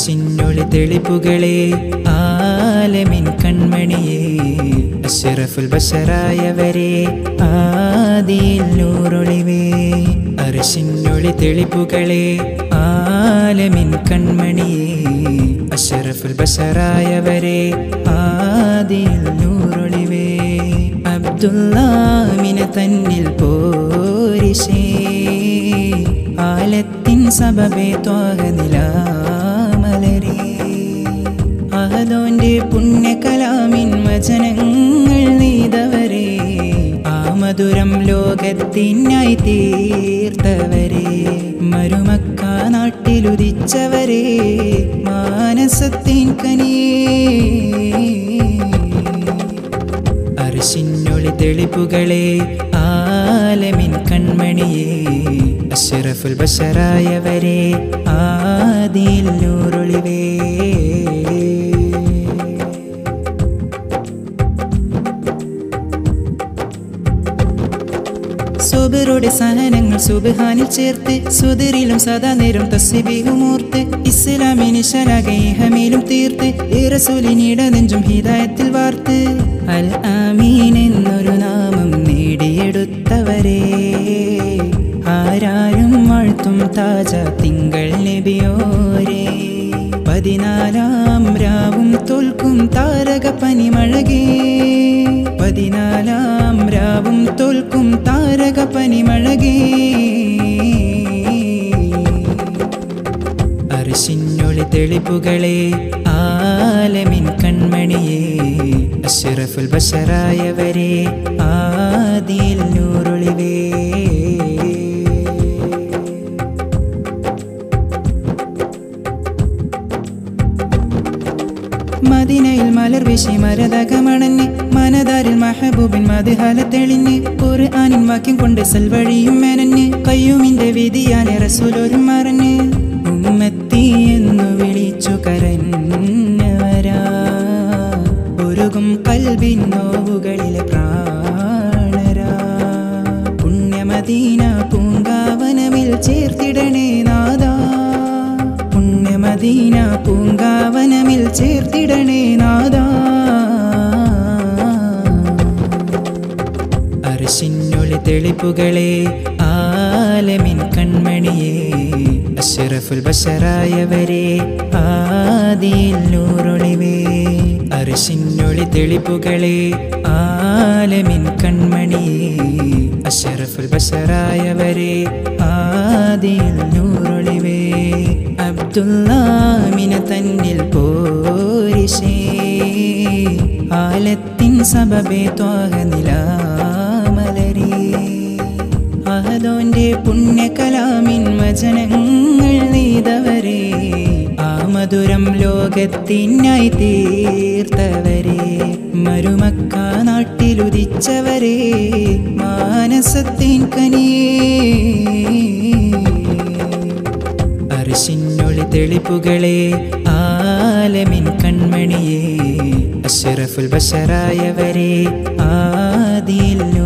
അർശിന്നൊളി തെളിപ്പുകളെ ആലമിൻ കൺമണിയെ അഷറഫുൽ ബഷറായവരെ ആദിയിൽ നൂറൊളിവേ അർശിന്നൊളി തെളിപ്പുകളെ ആലമിൻ കൺമണിയെ അഷറഫുൽ ബഷറായവരെ ആദിയിൽ നൂറൊളിവേ അബ്ദുല്ലാമിന തന്നിൽ പോരിശേ ആലത്തിൻ സബബേ ത്വാകനിലാമലരേ അഹദോന്റെ പുണ്യകലാമിൻ വചനങ്ങൾ നെയ്തവരെ ആ മധുരം ലോകത്തിനായി തീർത്തവരെ മരുമക്ക നാട്ടിലുദിച്ചവരെ മാനസത്തിൻ കനിയേ അർശിന്നൊളി തെളിപ്പുകളെ ആലമിൻ കൺമണിയെ അഷറഫുൽ ബഷറായവരെ ആദിയിൽ നൂറൊളിവേ സുബിറുടെ സഹനങ്ങൾ സുബഹാനിൽ ചേർത്ത് സുതിരിലും സദാ നേരം തസ്ബീഹുമോർത്ത് ഇസ്ലാമിന് ശലാകേഹമേലും തീർത്ത് ഇറസൂലിനിട നെഞ്ചും ഹിദായത്തിൽ വാർത്ത് അൽ ആമീൻ എന്നൊരു നാമം നേടിയെടുത്തവരെ ആരാരും വാഴ്ത്തും താജ തിങ്കൾ നബിയോരേ പതിനാലാം രാവും തോൽക്കും താരക പനിമഴകേ പതിനാലാം രാവും തോൽക്കും താരക പനിമഴകേ അർശിന്നൊളി തെളിപ്പുകളെ ആലമിൻ കൺമണിയെ അഷറഫുൽ ബഷറായവരെ ആദിയിൽ നൂറൊളിവേ മദിനയിൽ മലർ വിശി മരതകമണഞ്ഞ് മനതാരിൽ മഹബൂബിൻ മധുഹാല തെളിഞ്ഞ് ഖുർആനിൻ വാക്യം കൊണ്ട് സൽവഴിയും മെനഞ്ഞ് കയ്യുമിന്റെ വിധിയാലെ റസൂലൊരും മറഞ്ഞ് ഉമ്മത്തി എന്നു വിളിച്ചു കരഞ്ഞവരാ ഒരുകും കൽബിൻ നോവുകളിലെ പ്രാണരാ പുണ്യമദീന പൂങ്കാവനമിൽ ചേർത്തിടണേ നാദാ പുണ്യമദീന പൂങ്കാവനമിൽ ചേർത്തിടണേ നാദാ അർശിന്നൊളി തെളിപ്പുകളെ ആലമിൻ കൺമണിയെ അഷറഫുൽ ബഷറായവരെ ആദിയിൽ നൂറൊളിവേ അർശിന്നൊളി തെളിപ്പുകളെ ആലമിൻ കൺമണിയെ അഷറഫുൽ ബഷറായവരെ ആദിയിൽ നൂറൊളിവേ അബ്ദുല്ലാമിന തന്നിൽ പോരിശേ ആലത്തിൻ സബബേ ത്വാകനിലാമലരേ അഹദോന്റെ പുണ്യകലാമിൻ വചനങ്ങൾ നെയ്തവരെ ആ മധുരം ലോകത്തിനായി തീർത്തവരെ മരുമക്ക നാട്ടിലുദിച്ചവരെ മാനസത്തിൻ കനിയേ അർശിന്നൊളി തെളിപ്പുകളെ ആലമിൻ കൺമണിയെ അഷറഫുൽ ബഷറായവരെ ആദിയിൽ